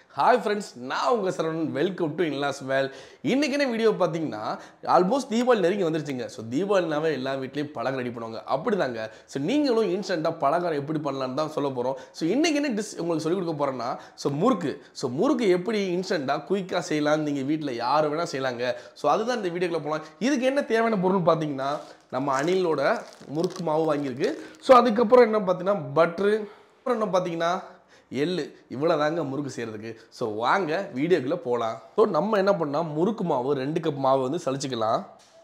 hi friends நான் உங்கள் Saravanan welcome to in laws வேல் இன்றைக்கின வீடியோ பார்த்தீங்கன்னா ஆல்மோஸ்ட் தீபாவளி நெருங்கி வந்துருச்சுங்க ஸோ தீபாவளினாவே எல்லா வீட்லேயும் பலகாரம் ரெடி பண்ணுவாங்க அப்படி தாங்க ஸோ நீங்களும் இன்ஸ்டண்ட்டாக பலகாரம் எப்படி பண்ணலான்னு தான் சொல்ல போகிறோம் ஸோ இன்றைக்கி என்ன டிஸ் உங்களுக்கு சொல்லிக் கொடுக்க போகிறேன்னா ஸோ முறுக்கு ஸோ முறுக்கு எப்படி இன்ஸ்டண்ட்டாக குயிக்காக செய்யலாம்னு நீங்கள் வீட்டில் யார் வேணால் செய்யலாங்க ஸோ அதுதான் இந்த வீடியோக்குள்ள போகலாம் இதுக்கு என்ன தேவையான பொருள் பார்த்தீங்கன்னா நம்ம அணிலோட முறுக்கு மாவு வாங்கியிருக்கு ஸோ அதுக்கப்புறம் என்ன பார்த்தீங்கன்னா பட்ரு அப்புறம் என்ன பார்த்தீங்கன்னா எள்ளு இவ்வளோ தாங்க முறுக்கு செய்கிறதுக்கு ஸோ வாங்க வீடியோக்குள்ளே போகலாம் ஸோ நம்ம என்ன பண்ணால் முறுக்கு மாவு ரெண்டு கப் மாவு வந்து சலிச்சுக்கலாம்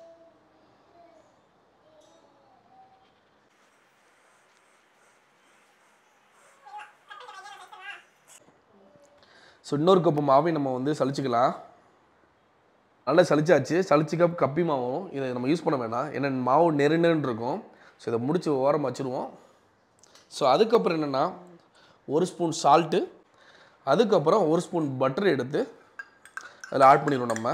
ஸோ இன்னொரு கப்பு மாவையும் நம்ம வந்து சலிச்சுக்கலாம் நல்லா சலிச்சாச்சு சலிச்சு கப் கப்பி மாவும் இதை நம்ம யூஸ் பண்ண வேண்டாம் ஏன்னா மாவு நெரு நெருன்னு இருக்கும் ஸோ இதை முடிச்சு ஓரமாக வச்சுருவோம் ஸோ அதுக்கப்புறம் என்னென்னா ஒரு ஸ்பூன் சால்ட்டு அதுக்கப்புறம் ஒரு ஸ்பூன் பட்டர் எடுத்து அதில் ஆட் பண்ணிடுவோம் நம்ம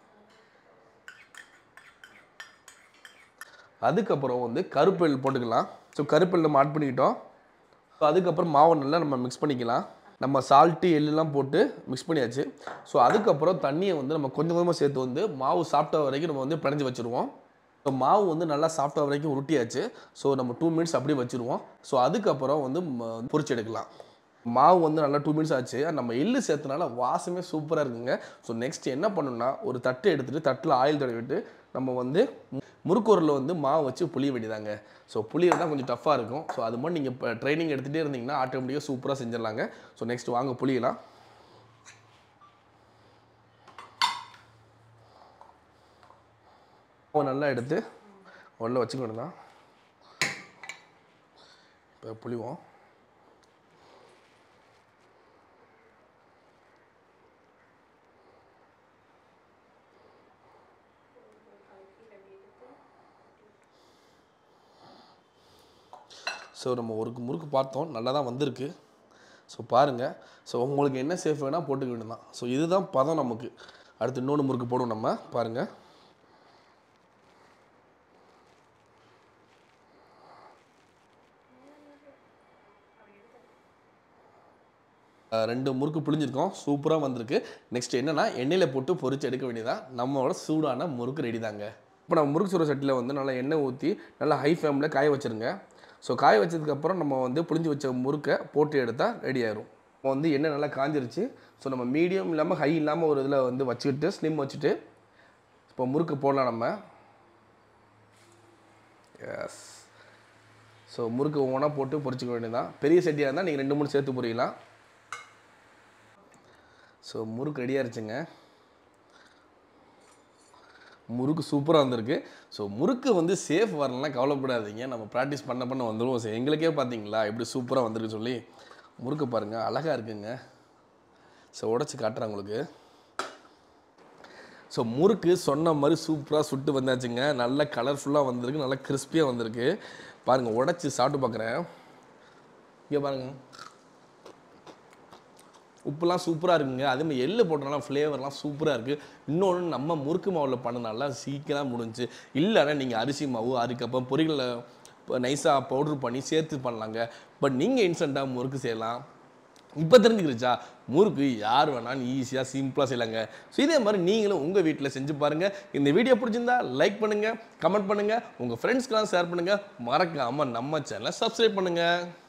அதுக்கப்புறம் வந்து கருப்பெல் போட்டுக்கலாம் ஸோ கருப்பெல் நம்ம ஆட் பண்ணிக்கிட்டோம் ஸோ அதுக்கப்புறம் மாவை நல்லா நம்ம மிக்ஸ் பண்ணிக்கலாம் நம்ம சால்ட்டு எள்ளெல்லாம் போட்டு மிக்ஸ் பண்ணியாச்சு ஸோ அதுக்கப்புறம் தண்ணியை வந்து நம்ம கொஞ்சம் கொஞ்சமாக சேர்த்து வந்து மாவு சாப்பிட்ட வரைக்கும் நம்ம வந்து பிணைஞ்சு வச்சுருவோம் ஸோ மாவு வந்து நல்லா சாப்பிட்ட வரைக்கும் உருட்டியாச்சு ஸோ நம்ம டூ மினிட்ஸ் அப்படியே வச்சுருவோம் ஸோ அதுக்கப்புறம் வந்து ம- பொரிச்சு எடுக்கலாம் மாவு வந்து நல்லா டூ மினிட்ஸ் ஆச்சு நம்ம எள்ளு சேர்த்தனால வாசமே சூப்பராக இருக்குங்க ஸோ நெக்ஸ்ட் என்ன பண்ணணும்னா ஒரு தட்டு எடுத்துகிட்டு தட்டில் ஆயில் தடவிட்டு நம்ம வந்து மு- முறுக்குரில் வந்து மாவு வச்சு புளிய வேண்டியதாங்க ஸோ புளியறது தான் கொஞ்சம் டஃப்பாக இருக்கும் ஸோ அது மாதிரி நீங்கள் இப்போ ட்ரைனிங் எடுத்துகிட்டே இருந்தீங்கன்னா ஆட்டோமேட்டிக்காக சூப்பராக செஞ்சிடலாங்க ஸோ நெக்ஸ்ட் வாங்க புளியலாம் மாவு நல்லா எடுத்து உள்ள வச்சுக்க வேண்டியதான் இப்போ புளிவோம் ஸோ நம்ம ஒரு முறுக்கு பார்த்தோம் நல்லா தான் வந்திருக்கு ஸோ பாருங்கள் ஸோ உங்களுக்கு என்ன சேஃப் வேணால் போட்டுக்க வேண்டியதான் ஸோ இதுதான் பதம் நமக்கு அடுத்து இன்னொன்று முறுக்கு போடுவோம் நம்ம பாருங்கள் அஹ் ரெண்டு முறுக்கு புளிஞ்சிருக்கோம் சூப்பராக வந்திருக்கு நெக்ஸ்ட் என்னன்னா எண்ணெயில் போட்டு பொரிச்சு எடுக்க வேண்டியதான் நம்மளோட சூடான முறுக்கு ரெடி தாங்க இப்போ நம்ம முறுக்கு சுடுற சட்டியில் வந்து நல்லா எண்ணெய் ஊற்றி நல்லா ஹை ஃப்ளேமில் காய வச்சுருங்க ஸோ காய வச்சதுக்கப்புறம் நம்ம வந்து புளிஞ்சு வச்ச முறுக்கை போட்டு எடுத்தால் ரெடி ஆயிரும் இப்போ வந்து எண்ணெய் நல்லா காஞ்சிருச்சு ஸோ நம்ம மீடியம் இல்லாமல் ஹை இல்லாமல் ஒரு இதில் வந்து வச்சுக்கிட்டு ஸ்லிம் வச்சுட்டு இப்போ முறுக்கு போடலாம் நம்ம எஸ் ஸோ முறுக்கு ஒவ்வொன்றா போட்டு பொரிச்சுக்க வேண்டியதான் பெரிய சட்டியாக இருந்தால் நீங்கள் ரெண்டு மூணு சேர்த்து பொரியலாம் ஸோ முறுக்கு ரெடியாக இருச்சுங்க முறுக்கு சூப்பராக வந்திருக்கு ஸோ முறுக்கு வந்து சேஃப் வரலாம் கவலைப்படாதீங்க நம்ம ப்ராக்டிஸ் பண்ண பண்ண வந்துடுவோம் ஸோ எங்களுக்கே பார்த்தீங்களா எப்படி சூப்பராக வந்திருக்கு சொல்லி முறுக்கு பாருங்கள் அழகாக இருக்குங்க ஸோ உடச்சி காட்டுறேன் உங்களுக்கு ஸோ முறுக்கு சொன்ன மாதிரி சூப்பராக சுட்டு வந்தாச்சுங்க நல்ல கலர்ஃபுல்லாக வந்திருக்கு நல்லா கிறிஸ்பியாக வந்திருக்கு பாருங்கள் உடச்சி சாப்பிட்டு பார்க்குறேன் இங்கே பாருங்கள் உப்புலாம் சூப்பராக இருக்குங்க அதே மாதிரி எள்ளு போட்டனால ஃப்ளேவர்லாம் சூப்பராக இருக்குது இன்னொன்று நம்ம முறுக்கு மாவில் பண்ணனால சீக்கிரம் முடிஞ்சு இல்லைன்னா நீங்கள் அரிசி மாவு அதுக்கப்புறம் பொரிகளை நைஸாக பவுடர் பண்ணி சேர்த்து பண்ணலாங்க பட் நீங்கள் இன்ஸ்டண்ட்டாக முறுக்கு செய்யலாம் இப்போ தெரிஞ்சுக்கிருச்சா முறுக்கு யார் வேணாலும் ஈஸியாக சிம்பிளாக செய்யலாங்க ஸோ இதே மாதிரி நீங்களும் உங்கள் வீட்டில் செஞ்சு பாருங்கள் இந்த வீடியோ பிடிச்சிருந்தா லைக் பண்ணுங்கள் கமெண்ட் பண்ணுங்கள் உங்கள் ஃப்ரெண்ட்ஸ்க்கெலாம் ஷேர் பண்ணுங்கள் மறக்காமல் நம்ம சேனலை சப்ஸ்கிரைப் பண்ணுங்கள்